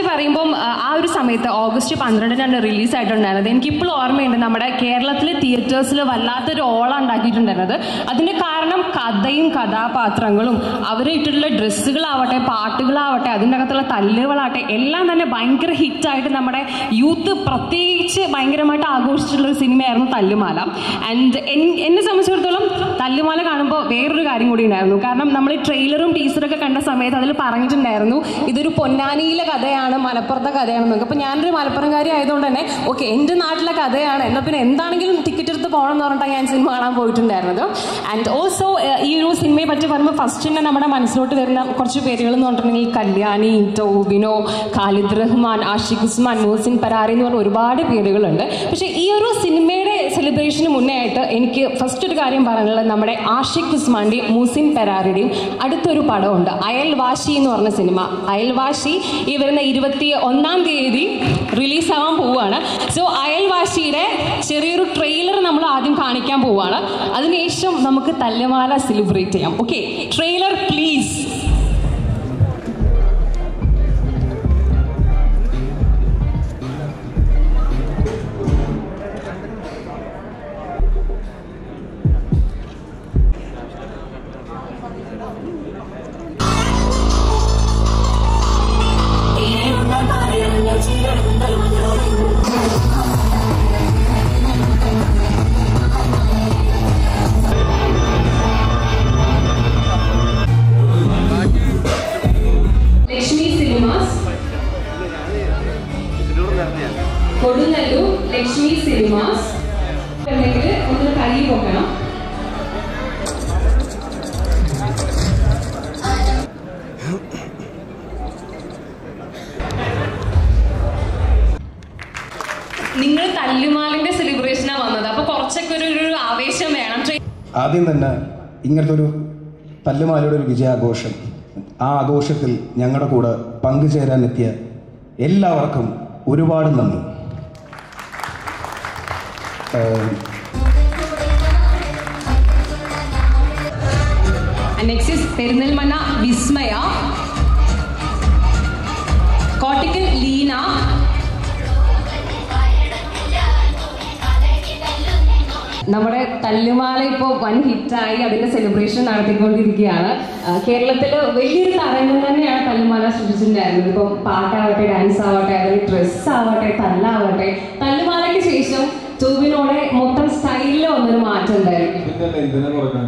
പറയുമ്പം ആ, ആ ഒരു സമയത്ത് ഓഗസ്റ്റ് പന്ത്രണ്ടിനാണ് റിലീസ് ആയിട്ടുണ്ടായിരുന്നത് എനിക്കിപ്പോഴും ഓർമ്മയുണ്ട് നമ്മുടെ കേരളത്തിലെ തിയേറ്റേഴ്സിൽ വല്ലാത്തൊരു ഓളം ഉണ്ടാക്കിയിട്ടുണ്ടായിരുന്നത് അതിന്റെ കാരണം കഥയും കഥാപാത്രങ്ങളും അവരിട്ടുള്ള ഡ്രസ്സുകളാവട്ടെ പാട്ടുകളാവട്ടെ അതിൻ്റെ അകത്തുള്ള തല്ലുകളാവട്ടെ എല്ലാം തന്നെ ഭയങ്കര ഹിറ്റായിട്ട് നമ്മുടെ യൂത്ത് പ്രത്യേകിച്ച് ഭയങ്കരമായിട്ട് ആഘോഷിച്ചിട്ടുള്ള ഒരു സിനിമയായിരുന്നു തല്ലുമാല ആൻഡ് എന്നെ സംബന്ധിച്ചിടത്തോളം തല്ലുമാല കാണുമ്പോൾ വേറൊരു കാര്യം കൂടി ഉണ്ടായിരുന്നു കാരണം നമ്മൾ ട്രെയിലറും ടീസറൊക്കെ കണ്ട സമയത്ത് അതിൽ പറഞ്ഞിട്ടുണ്ടായിരുന്നു ഇതൊരു പൊന്നാനിയിലെ കഥയാണ് മലപ്പുറത്തെ കഥയാണെന്നൊക്കെ അപ്പോൾ ഞാനൊരു മലപ്പുറംകാരി ആയതുകൊണ്ട് തന്നെ ഓക്കെ എൻ്റെ നാട്ടിലെ കഥയാണ് എന്നാൽ പിന്നെ എന്താണെങ്കിലും ടിക്കറ്റ് എടുത്ത് പോകണം എന്ന് പറഞ്ഞിട്ടാണ് ഞാൻ സിനിമ കാണാൻ പോയിട്ടുണ്ടായിരുന്നത് ആൻഡ് ഓൾസോ ഈ ഒരു സിനിമയെ പറ്റി പറയുമ്പോൾ ഫസ്റ്റ് തന്നെ നമ്മുടെ മനസ്സിലോട്ട് വരുന്ന കുറച്ച് പേരുകൾ എന്ന് പറഞ്ഞിട്ടുണ്ടെങ്കിൽ കല്യാണി ടോബിനോ ഖാലിദ് റഹ്മാൻ ആഷിഖ് ഉസ്മാൻ മോസിൻ പരാരി എന്ന് പറഞ്ഞ ഒരുപാട് പേരുകളുണ്ട് പക്ഷേ ഈ ഒരു സിനിമയുടെ സെലിബ്രേഷന് മുന്നേ ആയിട്ട് എനിക്ക് ഫസ്റ്റ് ഒരു കാര്യം പറയാനുള്ളത് നമ്മുടെ ആഷിഖ് ഉസ്മാന്റെയും മൂസിൻ പെരാറിയുടെയും അടുത്തൊരു പടമുണ്ട് അയൽവാശി എന്ന് പറഞ്ഞ സിനിമ അയൽവാശി ഈ വരുന്ന ഇരുപത്തി ഒന്നാം തീയതി റിലീസാവാൻ പോവുകയാണ് സോ അയൽവാശിയുടെ ചെറിയൊരു ട്രെയിലർ നമ്മൾ ആദ്യം കാണിക്കാൻ പോവുകയാണ് അതിനുശേഷം നമുക്ക് തല്ലുമാല സെലിബ്രേറ്റ് ചെയ്യാം okay trailer please Lakshmi cinemas Kodungallur Lakshmi cinemas ഉണ്ടെങ്കിൽ ഒന്ന് കൈ നോക്കണം നിങ്ങൾ തല്ലുമാലിന്റെ സെലിബ്രേഷനാണ് വന്നത് അപ്പൊ കുറച്ചൊക്കെ ഒരു ഒരു ആവേശം വേണം ട്രെയിൻ ആദ്യം തന്നെ ഇങ്ങനത്തെ ഒരു തല്ലുമാലയുടെ ഒരു വിജയാഘോഷം ആ ആഘോഷത്തിൽ ഞങ്ങളുടെ കൂടെ പങ്കുചേരാൻ എത്തിയ എല്ലാവർക്കും ഒരുപാട് നന്ദി uh next is Perinthalmanna Vismaya Kottakkal Leena നമ്മുടെ തല്ലുമാല ഇപ്പോൾ വൻ ഹിറ്റായി അതിന്റെ സെലിബ്രേഷൻ നടത്തിക്കൊണ്ടിരിക്കുകയാണ് കേരളത്തിൽ വലിയൊരു തരംഗം തന്നെയാണ് തല്ലുമാല സൃഷ്ടിച്ചിട്ടുണ്ടായിരുന്നത് ഇപ്പം പാട്ടാവട്ടെ ഡാൻസ് ആവട്ടെ അതിൽ ഡ്രസ്സ് ആവട്ടെ തല്ലാവട്ടെ തല്ലുമാലയ്ക്ക് ശേഷം ടൂബിനോടെ മൊത്തം സ്റ്റൈലിൽ വന്നൊരു മാറ്റം ഉണ്ടായിരുന്നു പിന്നെ എന്തിനാ കുറക്കാൻ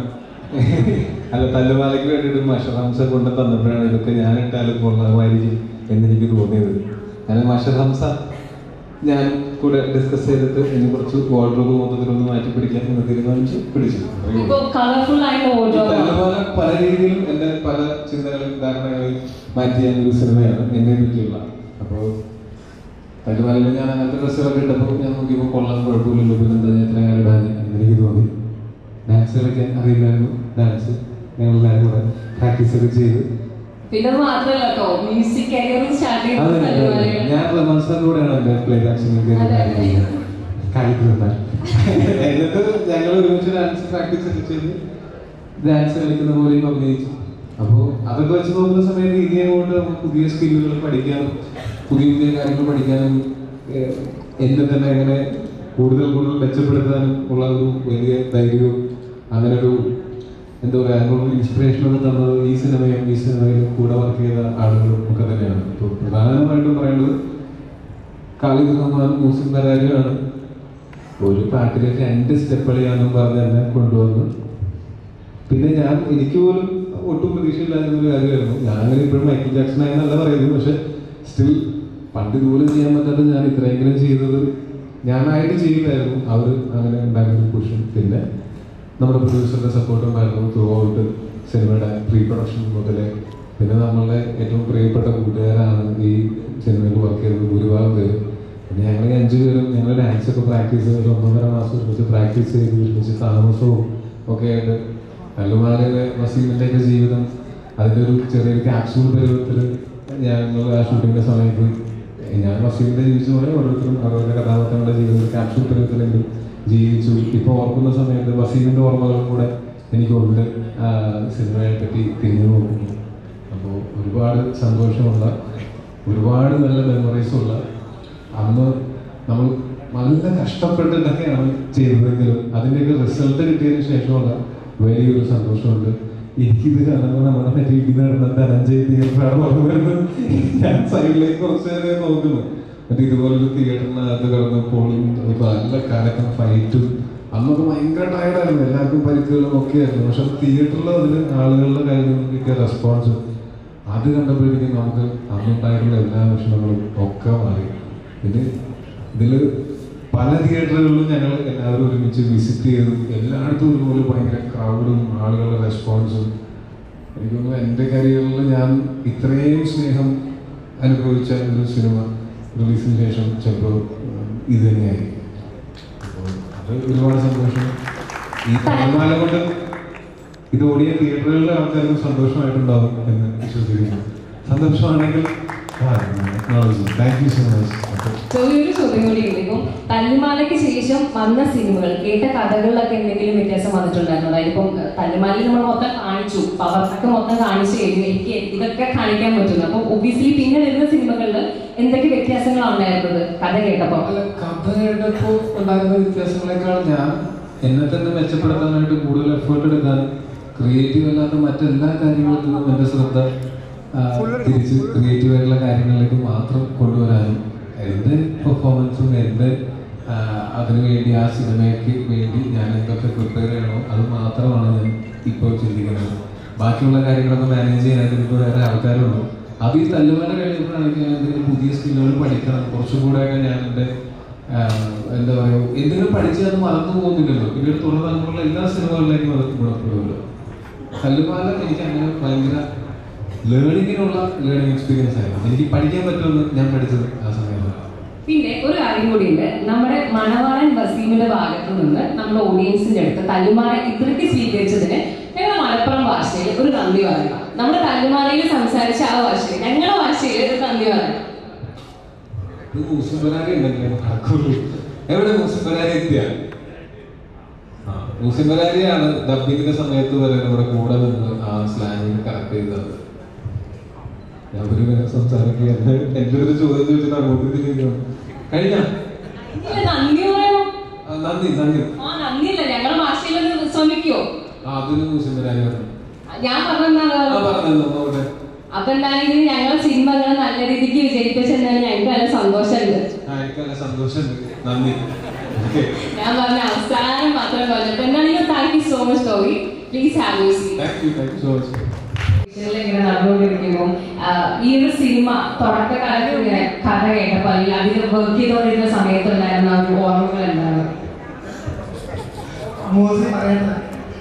അല്ല തല്ലുമാലയ്ക്ക് വേണ്ടിയിട്ട് മഷറംസ കൊണ്ട് തന്നപ്പോഴാണ് ഇതൊക്കെ ഞാൻ ഇട്ടാലും കൊള്ളാമായിരിക്കും എന്നെനിക്ക് തോന്നിയത് ഞാൻ മഷറംസ ഞാൻ കൂടെ ഡിസ്കസ് ചെയ്തിട്ട് ഇനി കുറച്ച് വാർഡ്രോബ് മൊത്തത്തിലൊന്ന് മാറ്റി പിടിക്കാൻ എന്ന് തീരുമാനിച്ച് പിടിച്ചു അത്രയേ ഉള്ളൂ. ഇപ്പൊ കളർഫുൾ ആയിട്ടുള്ള ഓർഡർ തല്ലുമാല പല രീതിയിലും എന്റെ പല ചിന്തകളും ധാരണകളും മാറ്റിയ ഒരു സിനിമയാണ് എന്നെ പറ്റിയുള്ള അപ്പോൾ തല്ലുമാലയിൽ ഞാൻ അങ്ങനത്തെ ഡ്രസ്സുകളൊക്കെ ഇട്ടപ്പോൾ ഞാൻ നോക്കിയപ്പോൾ കൊള്ളാൻ കുഴപ്പമില്ലല്ലോ പിന്നെ എന്താ ഞാൻ ഇത്ര കാലം ഇടാൻ എന്ന് എനിക്ക് തോന്നി ഡാൻസ് കളിക്കാൻ അറിയില്ലായിരുന്നു ഡാൻസ് ഞങ്ങൾ എല്ലാവരും കൂടെ പ്രാക്ടീസ് ഒക്കെ ചെയ്ത് പിന്നെ അത് മാത്രമല്ല കേട്ടോ മ്യൂസിക് കരിയർ സ്റ്റാർട്ട് അതെ, ചെയ്തത് അതെ. തല്ലുമാലയിൽ ഞാൻ റമൻസാറിന്റെ കൂടെയാണ് എന്റെ പ്ലേ ബാക്ക് സിംഗിങ് അതെ, അതെ. കളിക്കുന്നത് എന്നിട്ട് ഞങ്ങൾ ഒരുമിച്ച് ഡാൻസ് പ്രാക്ടീസ് ഒക്കെ ചെയ്ത് ഡാൻസ് കളിക്കുന്ന പോലെയും അഭിനയിച്ചു അപ്പോൾ അതൊക്കെ വെച്ച് നോക്കുന്ന സമയത്ത് ഇനി അങ്ങോട്ട് നമുക്ക് പുതിയ സ്കില്ലുകൾ പഠിക്കാനും പുതിയ പുതിയ കാര്യങ്ങൾ പഠിക്കാനും ഏഹ്, എന്നെ തന്നെ എങ്ങനെ കൂടുതൽ കൂടുതൽ മെച്ചപ്പെടുത്താനും ഉള്ള ഒരു വലിയ ധൈര്യവും അങ്ങനെ ഒരു എന്താ പറയുക അതിനുള്ള ഇൻസ്പിറേഷൻ ഒക്കെ തന്നത് ഈ സിനിമയും ഈ സിനിമയിൽ കൂടെ വർക്ക് ചെയ്ത ആളുകളും ഒക്കെ തന്നെയാണ് ഇപ്പോൾ പ്രധാനമായിട്ടും പറയുന്നത് ഖാലിദ് റഹ്മാൻ മൂസിൻ പരാരിയാണ് ഒരു പാട്ടിൽ രണ്ട് സ്റ്റെപ്പ് കളിയാണെന്നും പറഞ്ഞ് എന്നെ കൊണ്ടുവന്നു പിന്നെ ഞാൻ എനിക്ക് പോലും ഒട്ടും പ്രതീക്ഷയില്ലാത്ത ഒരു കാര്യമായിരുന്നു ഞാൻ അങ്ങനെ ഇപ്പോഴും മൈക്കിൾ ജാക്സൺ ആയെന്നല്ല പറയുന്നത് പക്ഷെ സ്റ്റിൽ പണ്ട് ഇതുപോലെ ചെയ്യാൻ പറ്റാത്ത ഞാൻ ഇത്രയെങ്കിലും ചെയ്തത് ഞാനായിട്ട് ചെയ്യില്ലായിരുന്നു അവർ അങ്ങനെ ഉണ്ടായിരുന്ന പുഷും പിന്നെ നമ്മുടെ പ്രൊഡ്യൂസറുടെ സപ്പോർട്ടും ഉണ്ടായിരുന്നു ത്രൂ ഔട്ട് സിനിമയുടെ പ്രീ പ്രൊഡക്ഷൻ മുതലേ പിന്നെ നമ്മളുടെ ഏറ്റവും പ്രിയപ്പെട്ട കൂട്ടുകാരാണ് ഈ സിനിമയിൽ വർക്ക് ചെയ്തത് ഭൂരിഭാഗം പേര് പിന്നെ ഞങ്ങൾ ഈ അഞ്ചു പേരും ഞങ്ങൾ ഡാൻസ് ഒക്കെ പ്രാക്ടീസ് ചെയ്ത് ഒരു ഒന്നൊന്നര മാസം ഒരുമിച്ച് പ്രാക്ടീസ് ചെയ്ത് ഒരുമിച്ച് താമസവും ഒക്കെ ആയിട്ട് കല്ലുമാലയിലെ വസീമിൻ്റെ ഒക്കെ ജീവിതം അതിൻ്റെ ഒരു ചെറിയൊരു ക്യാപ്സൂൾ പരുവത്തിൽ ഞങ്ങൾ ആ ഷൂട്ടിങ്ങിൻ്റെ സമയത്ത് ഞാൻ വസീമിൻ്റെ ജീവിച്ച പോലെ ഓരോരുത്തരും അവരുടെ കഥാപാത്രങ്ങളുടെ ജീവിതത്തിൽ ക്യാപ്സൂൾ പരുവത്തിലെങ്കിലും ജീവിച്ചു ഇപ്പോൾ ഓർക്കുന്ന സമയത്ത് വസീമിൻ്റെ ഓർമ്മകളും കൂടെ എനിക്കുണ്ട് ആ സിനിമയെ പറ്റി തിരിഞ്ഞു നോക്കുന്നു അപ്പോൾ ഒരുപാട് സന്തോഷമുള്ള ഒരുപാട് നല്ല മെമ്മറീസ് ഉള്ള അന്ന് നമ്മൾ നല്ല കഷ്ടപ്പെട്ടിട്ടൊക്കെയാണ് ചെയ്തതെങ്കിലും അതിൻ്റെയൊക്കെ റിസൾട്ട് കിട്ടിയതിന് ശേഷമുള്ള വലിയൊരു സന്തോഷമുണ്ട് എനിക്കിത് കാണുമ്പോൾ നമ്മുടെ മറ്റേ ഇത് നടന്ന ധനഞ്ജയ് തിയേറ്ററാണ് ഓർമ്മ വരുന്നത് ഞാൻ സൈഡിലേക്ക് കുറച്ച് നേരം നോക്കുന്നു മറ്റേ ഇതുപോലൊരു തിയേറ്ററിനകത്ത് കിടന്നപ്പോൾ ഇപ്പൊ നല്ല കാലത്തും ഫൈറ്റും അന്നൊക്കെ ഭയങ്കര ടയർഡായിരുന്നു എല്ലാവർക്കും പരിക്കുകളും ഒക്കെ ആയിരുന്നു പക്ഷെ തിയേറ്ററിൽ അതിന് ആളുകളുടെ കയ്യിൽ നിന്ന് കിട്ടിയ റെസ്പോൺസ് അത് കണ്ടപ്പോഴേക്കും നമുക്ക് അന്നുണ്ടായിട്ടുള്ള എല്ലാ വിഷമങ്ങളും ഒക്കെ മാറി ഇത് ഇതിൽ പല തിയേറ്ററുകളിലും ഞങ്ങൾ എല്ലാവരും ഒരുമിച്ച് വിസിറ്റ് ചെയ്തു എല്ലായിടത്തും ഇതുപോലെ ഭയങ്കര ക്രൗഡും ആളുകളുടെ റെസ്പോൺസും എനിക്ക് തോന്നുന്നു എൻ്റെ കരിയറിൽ ഞാൻ ഇത്രയും സ്നേഹം അനുഭവിച്ച ഒരു സിനിമ റിലീസിന് ശേഷം ചിലപ്പോൾ ഇത് തന്നെയായിരിക്കും അപ്പോൾ അത് ഒരുപാട് സന്തോഷം ഈ തലമാല കൊണ്ട് ഇത് ഓടിയ തിയേറ്ററുകളിലെ ആൾക്കാർക്ക് സന്തോഷമായിട്ടുണ്ടാവും എന്ന് വിശ്വസിക്കുന്നു സന്തോഷമാണെങ്കിൽ താങ്ക് യു സോ മച്ച് ചെറിയൊരു ചോദ്യം കൂടി ഉണ്ട് ഇപ്പം തല്ലുമാലയ്ക്ക് ശേഷം വന്ന സിനിമകൾ കേട്ട കഥകളിലൊക്കെ എന്തെങ്കിലും വ്യത്യാസം വന്നിട്ടുണ്ടായിരുന്നു അതായത് ഇപ്പം തല്ലുമാലയിൽ നമ്മൾ മൊത്തം കാണിച്ചു പവർക്കൊക്കെ മൊത്തം കാണിച്ചു കഴിഞ്ഞു എനിക്ക് ഇതൊക്കെ കാണിക്കാൻ പറ്റുന്നു അപ്പം ഒബിയസ്ലി പിന്നെ വരുന്ന സിനിമകളിൽ എന്തൊക്കെ വ്യത്യാസങ്ങളാണ് ഉണ്ടായിരുന്നത് കഥ കേട്ടപ്പോൾ അല്ല കഥ കേട്ടപ്പോൾ ഉണ്ടായിരുന്ന വ്യത്യാസങ്ങളെക്കാൾ ഞാൻ എന്നെ തന്നെ മെച്ചപ്പെടുത്താനായിട്ട് കൂടുതൽ എഫേർട്ട് എടുക്കാൻ ക്രിയേറ്റീവ് അല്ലാത്ത മറ്റെല്ലാ കാര്യങ്ങളിൽ നിന്നും എൻ്റെ ശ്രദ്ധ ആ, തിരിച്ച് ക്രിയേറ്റീവ് ആയിട്ടുള്ള കാര്യങ്ങളിലേക്ക് മാത്രം കൊണ്ടുവരാനും എൻ്റെ പെർഫോമൻസും എൻ്റെ ആ, അതിനു വേണ്ടി ആ സിനിമയ്ക്ക് വേണ്ടി ഞാൻ എന്തൊക്കെ പ്രിപ്പയർ ചെയ്യണോ അത് മാത്രമാണ് ഞാൻ ഇപ്പോൾ ചിന്തിക്കുന്നത് ബാക്കിയുള്ള കാര്യങ്ങളൊക്കെ മാനേജ് ചെയ്യാനായിട്ട് ഇപ്പോൾ വേറെ ആൾക്കാരുണ്ട് അത് ഈ തല്ലുമാല കഴിഞ്ഞപ്പോഴാണ് എനിക്ക് എന്തെങ്കിലും പുതിയ സ്കില്ലുകൾ പഠിക്കണം കുറച്ചും കൂടെയൊക്കെ ഞാൻ എൻ്റെ ആഹ്, എന്താ പറയുക എന്തെങ്കിലും പഠിച്ചാൽ അത് മറന്നു പോകുന്നില്ലല്ലോ പിന്നീട് തുടർ തലമുറയുള്ള എല്ലാ സിനിമകളിലേക്കും അത് ഗുണപ്പെടുമല്ലോ തല്ലുമാല എനിക്ക് അങ്ങനെ ഭയങ്കര ലേണിങ്ങിനുള്ള ലേണിംഗ് എക്സ്പീരിയൻസ് ആയിരുന്നു എനിക്ക് പഠിക്കാൻ പറ്റുമെന്ന് ഞാൻ പഠിച്ചത് ആ സമയത്ത് പിന്നെ ഒരു കാര്യം കൂടിയുണ്ട് നമ്മുടെ മണവാളൻ വസീമിന്റെ ഭാഗത്ത് നിന്ന് നമ്മുടെ ഓഡിയൻസിന്റെ അടുത്ത് തല്ലുമാല ഇത്രയ്ക്ക് സ്വീകരിച്ചതിന് ഞങ്ങൾ മലപ്പുറം ഭാഷയിൽ ഒരു നന്ദി പറയുക നമ്മുടെ തല്ലുമാലയിൽ സംസാരിച്ച ആ ഭാഷയിൽ ഞങ്ങളുടെ ഭാഷയിൽ ഒരു നന്ദി പറയുക ഇത് മൂസിംബരാരി ഉണ്ടെങ്കിലേ നടക്കുള്ളൂ എവിടെ മൂസിംബരാരി എത്തിയ ആ മൂസിംബരാരിയാണ് ഡബിങ്ങിന്റെ സമയത്ത് വരെ നമ്മുടെ കൂടെ നിന്ന് ആ സ്ലാങ്ങിന് കറക്റ്റ് ചെയ്തത് ഞാൻ ഒരു പേരെ സംസാരിക്കുക എന്റെ എന്റെ ഒരു ചോദ്യം ചോദിച്ചിട്ട് അങ്ങോട്ട് തിരിഞ്ഞു കഴിഞ്ഞ ഇല്ല, നന്ദി പറയണം നന്ദി നന്ദി ആ നന്ദിയില്ല ഞങ്ങളുടെ ഭാഷയിൽ ഒന്ന് ശ്രമിക്കുവോ ആ അതിന് മൂസിംബരാരി പറഞ്ഞു ഞാൻ പറഞ്ഞെന്താണ് ആ പറഞ്ഞു അവിടെ അപ്പൊ എന്താണെങ്കിൽ ഞങ്ങളുടെ സിനിമകൾ നല്ല രീതിക്ക് വിജയിപ്പിച്ചെന്നാൽ ഞങ്ങൾക്ക് നല്ല സന്തോഷമുണ്ട് ആ എനിക്ക് നല്ല സന്തോഷമുണ്ട് നന്ദി ഓക്കെ ഞാൻ പറഞ്ഞ അവസാനം മാത്രം പറഞ്ഞു അപ്പൊ എന്താണെങ്കിലും thank you so much Tovi please have you see thank you thank you so much ഇങ്ങനെ നടന്നുകൊണ്ടിരിക്കുമ്പോൾ ഈ ഒരു സിനിമ തുടക്കകാലത്ത് ഇങ്ങനെ കഥ കേട്ടപ്പോൾ അല്ലെങ്കിൽ അതിൽ വർക്ക് ചെയ്തുകൊണ്ടിരുന്ന സമയത്തുണ്ടായിരുന്ന ഒരു ഓർമ്മകൾ എന്താണ് മോശം പറയണ്ട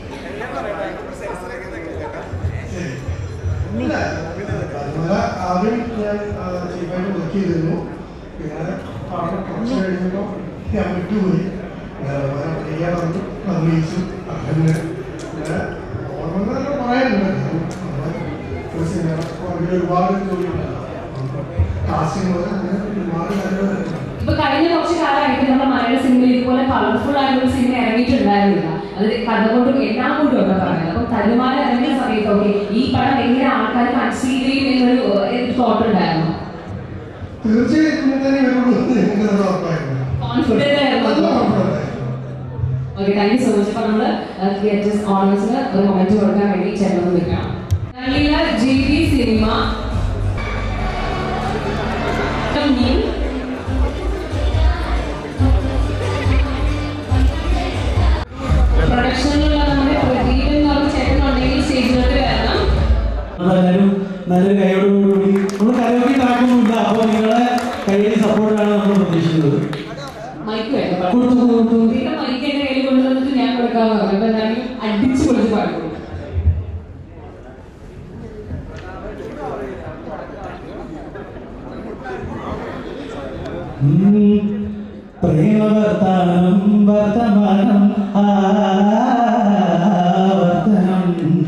ഇല്ല അതുപോലെ ആദ്യം ഞാൻ ചീഫായിട്ട് വർക്ക് ചെയ്തിരുന്നു പിന്നെ അവിടെ കുറച്ച് കഴിഞ്ഞപ്പോൾ ഞാൻ വിട്ടുപോയി അതുപോലെ ചെയ്യാൻ വന്നു അഭിനയിച്ചു അങ്ങനെ പിന്നെ ഓർമ്മകളൊക്കെ പറയാനുണ്ട് നമ്മളെ ഒരു സിനിമ പുറകിൽ ഒരുപാട് ജോലിയുണ്ടായിരുന്നു കാസ്റ്റിംഗ് പോലെ അങ്ങനെ ഒരുപാട് കാര്യങ്ങളുണ്ട് ഇപ്പൊ കഴിഞ്ഞ കുറച്ച് കാലമായിട്ട് നമ്മുടെ മലയാള സിനിമയിൽ ഇതുപോലെ കളർഫുൾ ആയിട്ടുള്ള സിനിമ ഇറങ്ങിയിട്ടുണ്ടായിരുന്നില്ല അത് കഥ കൊണ്ടും എല്ലാം കൊണ്ടും ഒക്കെ പറയുന്നത് അപ്പൊ തരുമാല ഇറങ്ങിയ സമയത്ത് ഓക്കെ ഈ പടം എങ്ങനെ ആൾക്കാർ കൺസീവ് ചെയ്യും എന്നൊരു തോട്ട് ഉണ്ടായിരുന്നു തീർച്ചയായിട്ടും ഇങ്ങനെ തന്നെ വരുള്ളൂ എന്ന് എനിക്ക് നല്ല ഉറപ്പായിരുന്നു കോൺഫിഡന്റ് ആയിരുന്നു നല്ല ഉറപ്പായിരുന്നു okay thank you so much അപ്പൊ നമ്മള് തിയേറ്റേഴ്സ് ഓണേഴ്സിന് ഒരു മൊമെന്റ് കൊടുക്കാൻ വേണ്ടി ചേർന്ന് നിൽക്കണം കേരളീയ ജി വി സിനിമ ന്യൂ പ്രൊഡക്ഷനിലുള്ള നമ്മുടെ പ്രദീപ് എന്ന് പറഞ്ഞ ചേട്ടനുണ്ടെങ്കിൽ സ്റ്റേജിലോട്ട് വരണം എല്ലാവരും നല്ലൊരു കൈയോടുകൂടി നമ്മൾ കരോക്കി ട്രാക്കൊന്നുമില്ല അപ്പോൾ നിങ്ങളെ കയ്യിൽ സപ്പോർട്ടാണ് നമ്മൾ പ്രതീക്ഷിക്കുന്നത് മൈക്ക് വേണം കൊടുത്തു കൊടുത്തു പ്രദീപ് മൈക്ക് എന്റെ കയ്യിൽ കൊണ്ടുവന്നിട്ട് ഞാൻ കൊടുക്കാന്ന് പറഞ്ഞു അപ്പൊ എന്തായാലും അടിച്ചു പൊളിച്ച് പാടുള്ളൂ പ്രേമവർത്തമാനം വർത്തമാനം ആവർത്തനം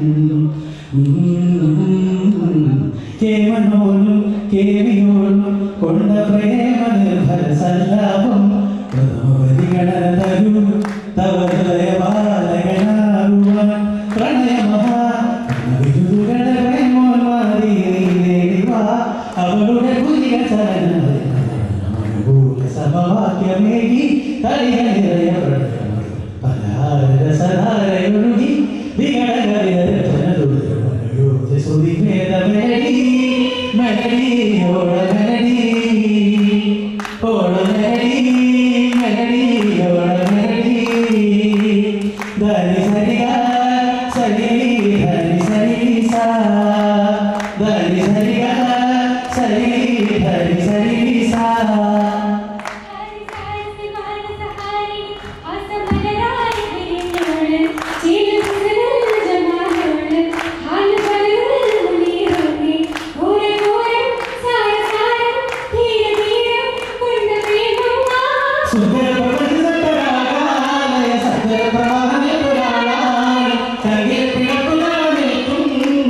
കേമനോലും കേവിയോലും കൊണ്ട പ്രേമ നിർഭര സല്ലാപം പ്രഥമപരിഗണന തരൂ തവ ഹൃദയബാലകനാകുവാൻ പ്രണയമഹാ പ്രണവിരുതുകളെ പ്രേമോന്മാരി നീ നേടിവാ അവളുടെ പുതിയ സമവാക്യമേകി കളികൾ നിറയ പലഹാരസധാരയൊഴുകി ശ്രുതി ഭേദ മെലഡി മെലഡി ഓള മെലഡി ഓള മെലഡി മെലഡി ഓള മെലഡി ധനി സരിഗ സരി ധനി സരി സാ ധനി സരിഗ സരി ധനി സരി സാ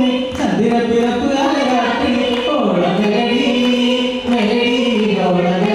മെലഡി മെലഡി